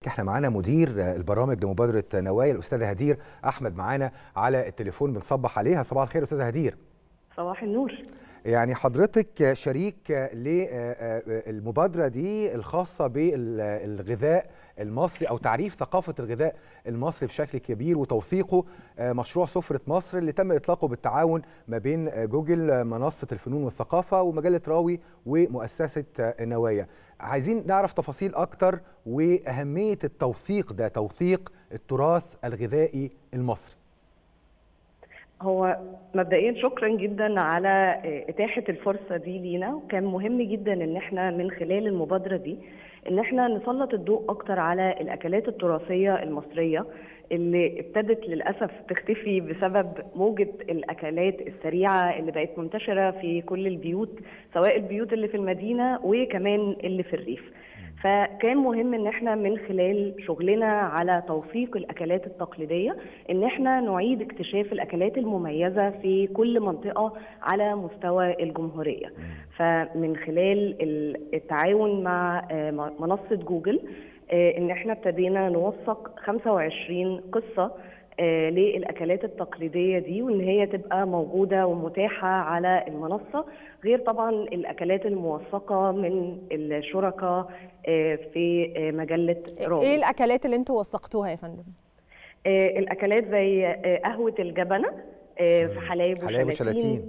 احنا معانا مدير البرامج لمبادره نوايا الاستاذه هدير احمد معانا على التليفون بنصبح عليها صباح الخير استاذه هدير صباح النور يعني حضرتك شريك للمبادره دي الخاصه بالغذاء المصري او تعريف ثقافه الغذاء المصري بشكل كبير وتوثيقه مشروع سفره مصر اللي تم اطلاقه بالتعاون ما بين جوجل منصه الفنون والثقافه ومجله راوي ومؤسسه نوايا عايزين نعرف تفاصيل اكتر واهميه التوثيق ده توثيق التراث الغذائي المصري هو مبدئيا شكرا جدا على اتاحه الفرصه دي لينا وكان مهم جدا ان احنا من خلال المبادره دي ان احنا نسلط الضوء اكتر على الاكلات التراثيه المصريه اللي ابتدت للاسف تختفي بسبب موجه الاكلات السريعه اللي بقت منتشره في كل البيوت سواء البيوت اللي في المدينه وكمان اللي في الريف. فكان مهم ان احنا من خلال شغلنا على توثيق الاكلات التقليديه ان احنا نعيد اكتشاف الاكلات المميزه في كل منطقه على مستوى الجمهوريه. فمن خلال التعاون مع منصه جوجل ان احنا ابتدينا نوثق 25 قصه للاكلات التقليديه دي وان هي تبقى موجوده ومتاحه على المنصه غير طبعا الاكلات الموثقه من الشركاء في مجله راوي ايه الاكلات اللي انتوا وثقتوها يا فندم الاكلات زي قهوه الجبنه في حلايب حلايب وشلاتين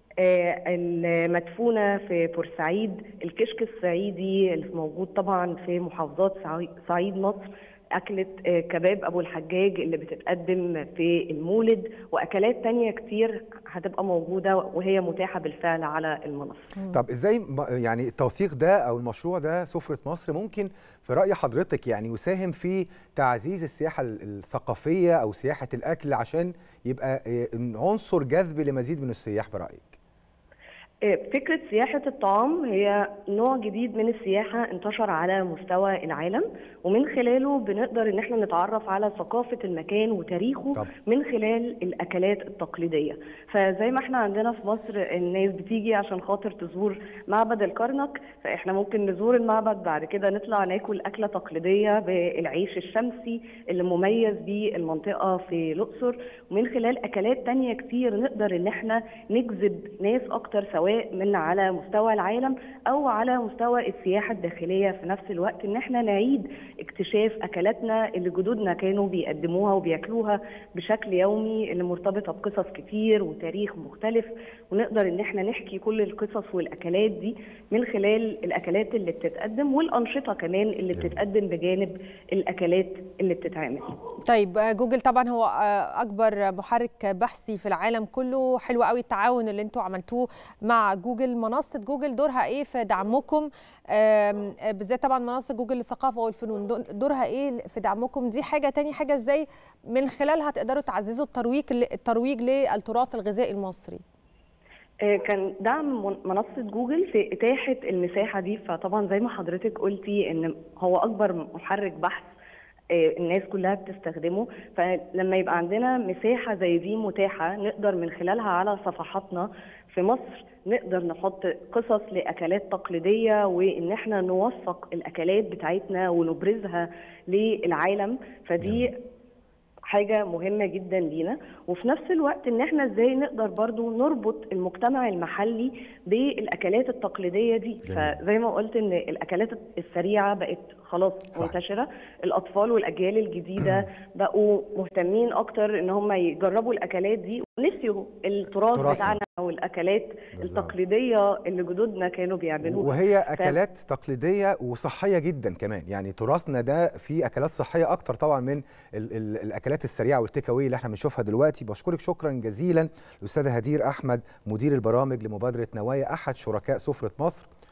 المدفونه في بورسعيد الكشك الصعيدي اللي موجود طبعا في محافظات صعيد مصر أكلة كباب أبو الحجاج اللي بتتقدم في المولد وأكلات تانية كتير هتبقى موجودة وهي متاحة بالفعل على المنصة طب إزاي يعني التوثيق ده أو المشروع ده سفرة مصر ممكن في رأي حضرتك يعني يساهم في تعزيز السياحة الثقافية أو سياحة الأكل عشان يبقى عنصر جذب لمزيد من السياح برأيك فكرة سياحة الطعام هي نوع جديد من السياحة انتشر على مستوى العالم ومن خلاله بنقدر ان احنا نتعرف على ثقافة المكان وتاريخه طب. من خلال الأكلات التقليدية فزي ما احنا عندنا في مصر الناس بتيجي عشان خاطر تزور معبد الكرنك فاحنا ممكن نزور المعبد بعد كده نطلع ناكل أكلة تقليدية بالعيش الشمسي اللي مميز بيه المنطقة في الأقصر ومن خلال أكلات تانية كتير نقدر ان احنا نجذب ناس أكتر سواء سواء من على مستوى العالم او على مستوى السياحه الداخليه في نفس الوقت ان احنا نعيد اكتشاف اكلاتنا اللي جدودنا كانوا بيقدموها وبياكلوها بشكل يومي اللي مرتبطه بقصص كتير وتاريخ مختلف ونقدر ان احنا نحكي كل القصص والاكلات دي من خلال الاكلات اللي بتتقدم والانشطه كمان اللي بتتقدم بجانب الاكلات اللي بتتعمل. طيب جوجل طبعا هو اكبر محرك بحثي في العالم كله حلو قوي التعاون اللي انتوا عملتوه مع جوجل منصه جوجل دورها ايه في دعمكم بالذات طبعا منصه جوجل للثقافه والفنون دورها ايه في دعمكم دي حاجه تاني حاجه ازاي من خلالها تقدروا تعززوا الترويج الترويج للتراث الغذائي المصري كان دعم منصة جوجل في إتاحة المساحة دي فطبعا زي ما حضرتك قلتي إن هو أكبر محرك بحث الناس كلها بتستخدمه فلما يبقى عندنا مساحة زي دي متاحة نقدر من خلالها على صفحاتنا في مصر نقدر نحط قصص لاكلات تقليديه وان احنا نوثق الاكلات بتاعتنا ونبرزها للعالم فدي حاجه مهمه جدا لينا وفي نفس الوقت ان احنا ازاي نقدر برضو نربط المجتمع المحلي بالاكلات التقليديه دي فزي ما قلت ان الاكلات السريعه بقت خلاص صح. منتشره الاطفال والاجيال الجديده بقوا مهتمين اكتر ان هم يجربوا الاكلات دي ونسيوا التراث بتاعنا والاكلات بالزبط. التقليديه اللي جدودنا كانوا بيعملوها وهي اكلات ف... تقليديه وصحيه جدا كمان يعني تراثنا ده فيه اكلات صحيه اكتر طبعا من ال ال الاكلات السريعه والتيك اواي اللي احنا بنشوفها دلوقتي بشكرك شكرا جزيلا الاستاذه هدير احمد مدير البرامج لمبادره نوايا احد شركاء سفره مصر